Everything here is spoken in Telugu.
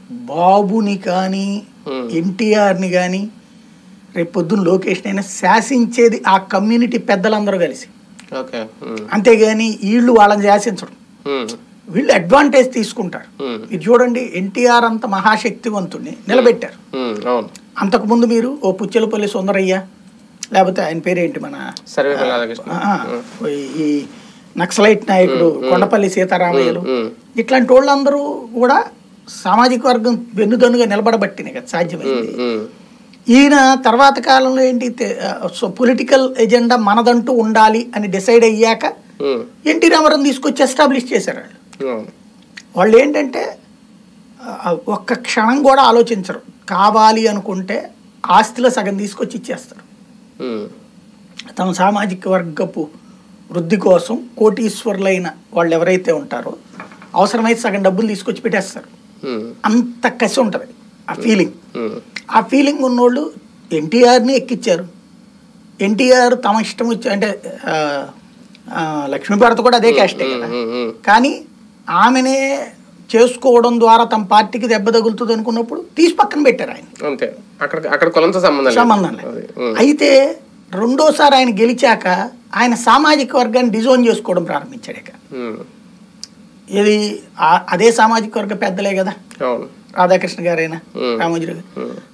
బాబుని కానీ Hmm. ఎన్టీఆర్ని కానీ రేపు పొద్దున్న లోకేష్ అయినా శాసించేది ఆ కమ్యూనిటీ పెద్దలందరూ కలిసి ఓకే ఉమ్, అంతేగాని వీళ్ళు వాళ్ళని శాసించడం ఉమ్, వీళ్ళు అడ్వాంటేజ్ తీసుకుంటారు ఉమ్, ఇది చూడండి ఎన్టీఆర్ అంత మహాశక్తివంతుడిని నిలబెట్టారు ఉమ్, అవును అంతకుముందు మీరు ఓ పుచ్చలపల్లి సుందరయ్య లేకపోతే ఆయన పేరేంటి మన సర్వేపల్లి రాధాకృష్ణ ఆ, ఈ నక్సలైట్ నాయకుడు కొండపల్లి సీతారామయ్యలు ఉమ్, ఇట్లాంటి వాళ్ళందరూ కూడా సామాజిక వర్గం వెన్నుదన్నుగా నిలబడబట్టినాయి కదా సాధ్యమైంది ఉమ్, ఉమ్, ఈయన తర్వాత కాలంలో ఏంటి పొలిటికల్ ఎజెండా మనదంటూ ఉండాలి అని డిసైడ్ అయ్యాక ఉమ్, ఎన్టీ రామారావు తీసుకొచ్చి ఎస్టాబ్లిష్ చేశారు వాళ్ళు అవును వాళ్ళు ఏంటంటే ఆ, ఒక్క క్షణం కూడా ఆలోచించరు కావాలి అనుకుంటే ఆస్తిలో సగం తీసుకొచ్చి ఇచ్చేస్తారు ఉమ్, తమ సామాజిక వర్గపు వృద్ధి కోసం కోటీశ్వరులైన వాళ్ళు ఎవరైతే ఉంటారో అవసరమైతే సగం డబ్బులు తీసుకొచ్చి పెట్టేస్తారు ఉమ్, అంత కసి ఉంటుంది ఆ ఫీలింగ్ ఉమ్, ఆ ఫీలింగ్ ఉన్నోళ్ళు ఎన్టీఆర్ని ఎక్కిచ్చారు ఎన్టీఆర్ తమ ఇష్టం వచ్చి అంటే ఆ, ఆ, లక్ష్మీభారత్ కూడా అదే క్యాస్టే కదా ఉమ్, ఉమ్, కానీ ఆమెనే చేసుకోవడం ద్వారా తమ పార్టీకి దెబ్బ తగులుతుంది అనుకున్నప్పుడు తీసి పక్కన పెట్టారు ఆయన అంతే అక్కడ అక్కడ కులంతో సంబంధం లేదు. సంబంధం లేదు అది, ఉమ్, అయితే రెండోసారి ఆయన గెలిచాక ఆయన సామాజిక వర్గాన్ని డిజోన్ చేసుకోవడం ప్రారంభించాడు ఇక ఉమ్, ఇది ఆ- అదే సామాజిక వర్గ పెద్దలే కదా అవును రాధాకృష్ణ గారైనా Hmm. రామోజీ గారు ఉమ్,